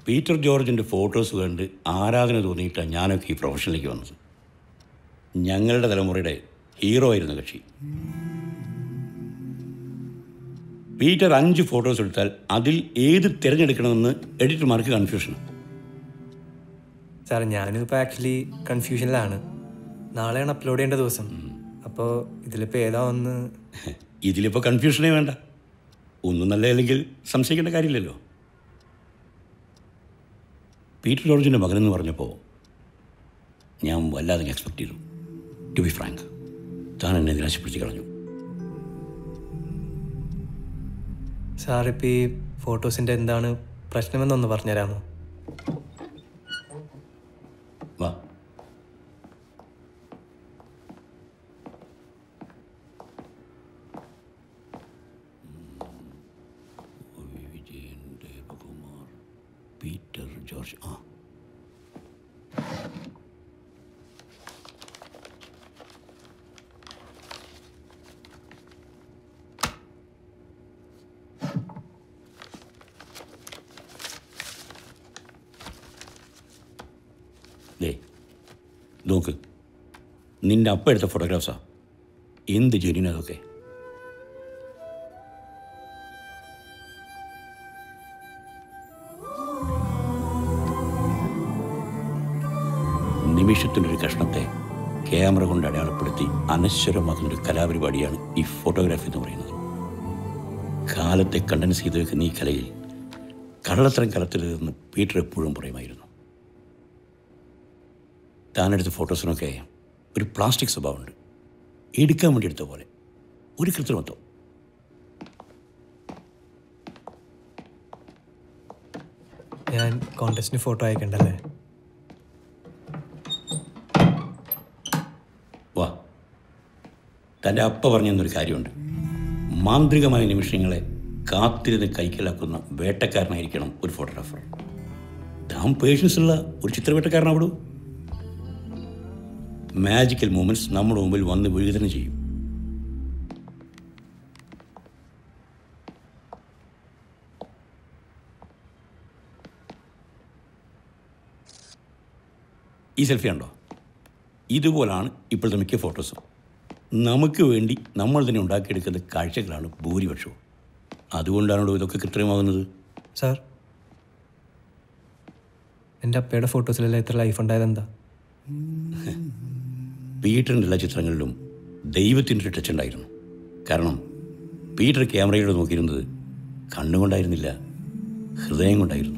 Peter ജോർജിൻ്റെ photos കണ്ട് ആരാധന തോന്നിയിട്ടാണ് ഞാനൊക്കെ ഈ പ്രൊഫഷനിലേക്ക് വന്നത് ഞങ്ങളുടെ തലമുറയുടെ ഹീറോ ആയിരുന്നു കക്ഷി പീറ്റർ അഞ്ച് ഫോട്ടോസ് എടുത്താൽ അതിൽ ഏത് തിരഞ്ഞെടുക്കണമെന്ന് എഡിറ്റർമാർക്ക് കൺഫ്യൂഷനാണ് സാർ ഞാനിപ്പോൾ ആക്ച്വലി കൺഫ്യൂഷനിലാണ് നാളെയാണ് അപ്ലോഡ് ചെയ്യേണ്ട ദിവസം അപ്പോൾ ഇതിലിപ്പോൾ ഏതാ ഒന്ന് ഇതിലിപ്പോൾ കൺഫ്യൂഷനേ വേണ്ട ഒന്നും നല്ലതല്ലെങ്കിൽ സംശയിക്കേണ്ട കാര്യമില്ലല്ലോ പീറ്റർ ജോർജിൻ്റെ മകനെന്ന് പറഞ്ഞപ്പോൾ ഞാൻ വല്ലാതെ എക്സ്പെക്ട് ചെയ്തു ടു ബി ഫ്രാങ്ക് താൻ എന്നെ നിരാശപ്പെടുത്തി കളഞ്ഞു സാർ ഇപ്പോൾ ഈ ഫോട്ടോസിൻ്റെ എന്താണ് പ്രശ്നമെന്നൊന്ന് പറഞ്ഞുതരാമോ വാ വിജയൻ ദേവകുമാർ പീറ്റർ ജോർജ് ആ ദേ നോക്ക് നിന്റെ അപ്പ എടുത്ത ഫോട്ടോഗ്രാഫ്സാ എന്ത് ജെന്യൂൻ അതൊക്കെ നിമിഷത്തിൻ്റെ ഒരു കഷ്ണത്തെ ക്യാമറ കൊണ്ട് അടയാളപ്പെടുത്തി അനശ്വരമാക്കുന്ന ഒരു കലാപരിപാടിയാണ് ഈ ഫോട്ടോഗ്രാഫി എന്ന് പറയുന്നത് കാലത്തെ കണ്ടൻസ് ചെയ്ത് വെക്കുന്ന ഈ കലയിൽ കള്ളത്തരം കലത്തിലെന്ന് പീറ്റർ എപ്പോഴും പറയുമായിരുന്നു താനെടുത്ത ഫോട്ടോസിനൊക്കെ ഒരു പ്ലാസ്റ്റിക് സ്വഭാവമുണ്ട് എടുക്കാൻ വേണ്ടി എടുത്ത പോലെ ഒരു കൃത്രിമത്വം ഞാൻ കോൺടെസ്റ്റിന് ഫോട്ടോ അയക്കണ്ടല്ലേ വാ തൻ്റെ അപ്പ പറഞ്ഞു തന്നൊരു കാര്യമുണ്ട് മാന്ത്രികമായ നിമിഷങ്ങളെ കാത്തിരുന്ന് കൈക്കലാക്കുന്ന വേട്ടക്കാരനായിരിക്കണം ഒരു ഫോട്ടോഗ്രാഫർ താൻ പേഷ്യൻസ് ഉള്ള ഒരു ചിത്രവേട്ടക്കാരനാവിടൂ മാജിക്കൽ മൂമെൻറ്റ്സ് നമ്മുടെ മുമ്പിൽ വന്ന് വീഴുക തന്നെ ചെയ്യും ഈ സെൽഫി ഉണ്ടോ ഇതുപോലാണ് ഇപ്പോഴത്തെ മിക്ക ഫോട്ടോസും നമുക്ക് വേണ്ടി നമ്മൾ തന്നെ ഉണ്ടാക്കിയെടുക്കുന്ന കാഴ്ചകളാണ് ഭൂരിപക്ഷവും അതുകൊണ്ടാണല്ലോ ഇതൊക്കെ കൃത്രിമമാകുന്നത് സാർ എൻ്റെ അപ്പയുടെ ഫോട്ടോസിലെല്ലാം ഇത്ര ലൈഫ് ഉണ്ടായത് എന്താ പീറ്ററിൻ്റെ എല്ലാ ചിത്രങ്ങളിലും ദൈവത്തിൻ്റെ ഒരു ടച്ച് ഉണ്ടായിരുന്നു കാരണം പീറ്റർ ക്യാമറയിലൂടെ നോക്കിയിരുന്നത് കണ്ണുകൊണ്ടായിരുന്നില്ല ഹൃദയം കൊണ്ടായിരുന്നു